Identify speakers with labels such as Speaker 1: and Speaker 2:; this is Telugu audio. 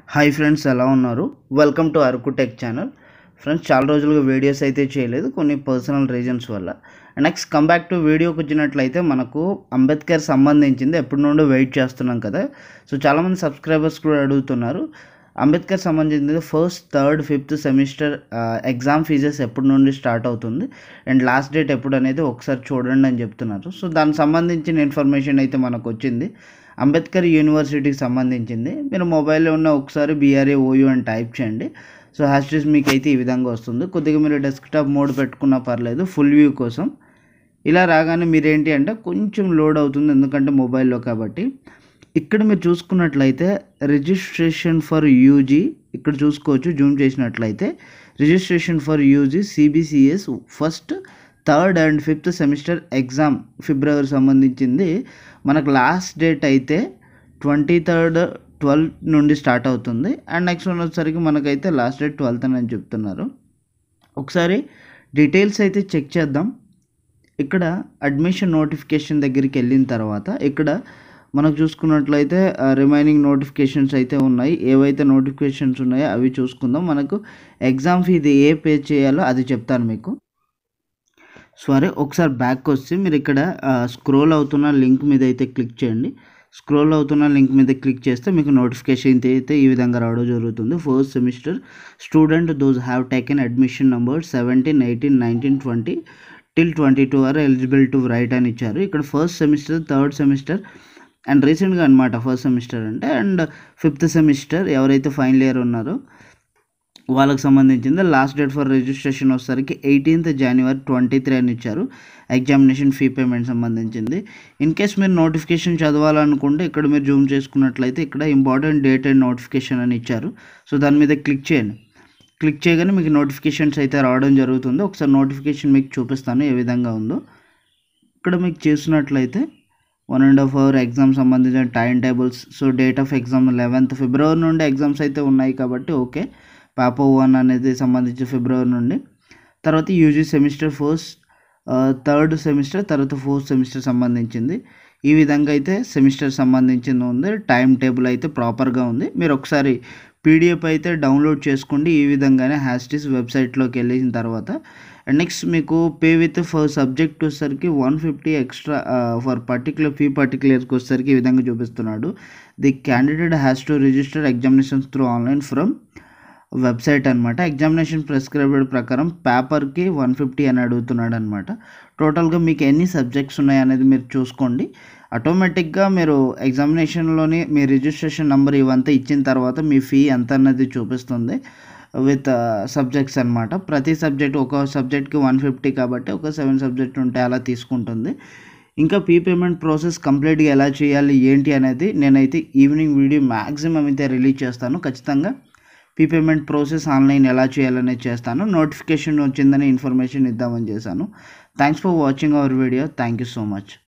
Speaker 1: హాయ్ ఫ్రెండ్స్ ఎలా ఉన్నారు welcome to Araku tech channel friends చాలా రోజులుగా వీడియోస్ అయితే చేయలేదు కొన్ని పర్సనల్ రీజన్స్ వల్ల నెక్స్ట్ కమ్ బ్యాక్ టు వీడియోకి వచ్చినట్లయితే మనకు అంబేద్కర్ సంబంధించింది ఎప్పటి నుండి వెయిట్ చేస్తున్నాం కదా సో చాలామంది సబ్స్క్రైబర్స్ కూడా అడుగుతున్నారు అంబేద్కర్ సంబంధించింది first third fifth semester exam fees ఎప్పటి నుండి స్టార్ట్ అవుతుంది అండ్ లాస్ట్ డేట్ ఎప్పుడు అనేది ఒకసారి చూడండి అని చెప్తున్నారు సో దానికి సంబంధించిన ఇన్ఫర్మేషన్ అయితే మనకు వచ్చింది అంబేద్కర్ యూనివర్సిటీకి సంబంధించింది మీరు మొబైల్లో ఉన్న ఒకసారి బీఆర్ఏ ఓయూ అని టైప్ చేయండి సో హ్యాస్టీస్ మీకు అయితే ఈ విధంగా వస్తుంది కొద్దిగా మీరు డెస్క్టాప్ మోడ్ పెట్టుకున్నా పర్లేదు ఫుల్ వ్యూ కోసం ఇలా రాగానే మీరేంటి అంటే కొంచెం లోడ్ అవుతుంది ఎందుకంటే మొబైల్లో కాబట్టి ఇక్కడ మీరు చూసుకున్నట్లయితే రిజిస్ట్రేషన్ ఫర్ యూజీ ఇక్కడ చూసుకోవచ్చు జూమ్ చేసినట్లయితే registration for UG CBCS first third and fifth semester exam February సంబంధించింది మనకు లాస్ట్ డేట్ అయితే ట్వంటీ థర్డ్ ట్వెల్వ్ నుండి స్టార్ట్ అవుతుంది అండ్ నెక్స్ట్ వన్ వచ్చేసరికి మనకైతే లాస్ట్ డేట్ ట్వెల్త్ అని చెప్తున్నారు ఒకసారి డీటెయిల్స్ అయితే చెక్ చేద్దాం ఇక్కడ అడ్మిషన్ నోటిఫికేషన్ దగ్గరికి వెళ్ళిన తర్వాత ఇక్కడ మనకు చూసుకున్నట్లయితే రిమైనింగ్ నోటిఫికేషన్స్ అయితే ఉన్నాయి ఏవైతే నోటిఫికేషన్స్ ఉన్నాయో అవి చూసుకుందాం మనకు ఎగ్జామ్ ఫీ ఇది ఏ పే చేయాలో అది చెప్తాను మీకు సరే ఒకసారి బ్యాక్ వస్తే మీరు ఇక్కడ స్క్రోల్ అవుతున్న లింక్ మీద అయితే క్లిక్ చేయండి స్క్రోల్ అవుతున్న లింక్ మీద క్లిక్ చేస్తే మీకు నోటిఫికేషన్ అయితే ఈ విధంగా రావడం జరుగుతుంది first semester student those have taken admission number seventeen eighteen nineteen twenty till twenty two are eligible to write అని ఇచ్చారు ఇక్కడ first semester third semester and రీసెంట్గా అనమాట ఫస్ట్ సెమిస్టర్ అంటే అండ్ ఫిఫ్త్ సెమిస్టర్ ఎవరైతే ఫైనల్ ఇయర్ ఉన్నారో వాళ్ళకి సంబంధించింది లాస్ట్ డేట్ ఫర్ రిజిస్ట్రేషన్ వచ్చేసరికి ఎయిటీన్త్ జనవరి ట్వంటీ త్రీ అని ఇచ్చారు ఎగ్జామినేషన్ ఫీ పేమెంట్ సంబంధించింది ఇన్ కేస్ మీరు నోటిఫికేషన్ చదవాలనుకుంటే ఇక్కడ మీరు జూమ్ చేసుకున్నట్లయితే ఇక్కడ ఇంపార్టెంట్ డేట్ అండ్ నోటిఫికేషన్ అని ఇచ్చారు సో దాని మీద క్లిక్ చేయండి క్లిక్ చేయగానే మీకు నోటిఫికేషన్స్ అయితే రావడం జరుగుతుంది ఒకసారి నోటిఫికేషన్ మీకు చూపిస్తాను ఏ విధంగా ఉందో ఇక్కడ మీకు చూసినట్లయితే one and half hour exam సంబంధించిన time tables so date of exam eleventh February నుండి ఎగ్జామ్స్ అయితే ఉన్నాయి కాబట్టి ఓకే పాపో వన్ అనేది సంబంధించి ఫిబ్రవరి నుండి తర్వాత UG semester first third semester తర్వాత ఫోర్త్ సెమిస్టర్ సంబంధించింది ఈ విధంగా అయితే సెమిస్టర్ సంబంధించింది ఉంది టైం టేబుల్ అయితే ప్రాపర్గా ఉంది మీరు ఒకసారి పీడిఎఫ్ అయితే డౌన్లోడ్ చేసుకోండి ఈ విధంగానే హ్యాస్టీస్ వెబ్సైట్లోకి వెళ్ళిన తర్వాత అండ్ నెక్స్ట్ మీకు పే విత్ ఫర్ సబ్జెక్ట్ వచ్చేసరికి one fifty extra for particular fee పర్టికులర్స్కి వచ్చేసరికి ఈ విధంగా చూపిస్తున్నాడు the candidate has to register examinations through online from website అనమాట ఎగ్జామినేషన్ ప్రిస్క్రైబ్డ్ ప్రకారం పేపర్కి వన్ ఫిఫ్టీ అని అడుగుతున్నాడు అనమాట టోటల్గా మీకు ఎన్ని సబ్జెక్ట్స్ ఉన్నాయి అనేది మీరు చూసుకోండి ఆటోమేటిక్గా మీరు ఎగ్జామినేషన్లోని మీ రిజిస్ట్రేషన్ నెంబర్ ఇవంతా ఇచ్చిన తర్వాత మీ ఫీ ఎంత అన్నది చూపిస్తుంది విత్ సబ్జెక్ట్స్ అనమాట ప్రతి సబ్జెక్ట్ ఒక సబ్జెక్ట్కి వన్ ఫిఫ్టీ కాబట్టి ఒక సెవెన్ సబ్జెక్ట్ ఉంటే అలా తీసుకుంటుంది ఇంకా పీ పేమెంట్ ప్రాసెస్ కంప్లీట్గా ఎలా చేయాలి ఏంటి అనేది నేనైతే ఈవినింగ్ వీడియో మ్యాక్సిమం అయితే రిలీజ్ చేస్తాను ఖచ్చితంగా పీ పేమెంట్ ప్రాసెస్ ఆన్లైన్ ఎలా చేయాలనేది చేస్తాను నోటిఫికేషన్ వచ్చిందని ఇన్ఫర్మేషన్ ఇద్దామని చేశాను thanks for watching our video thank you so much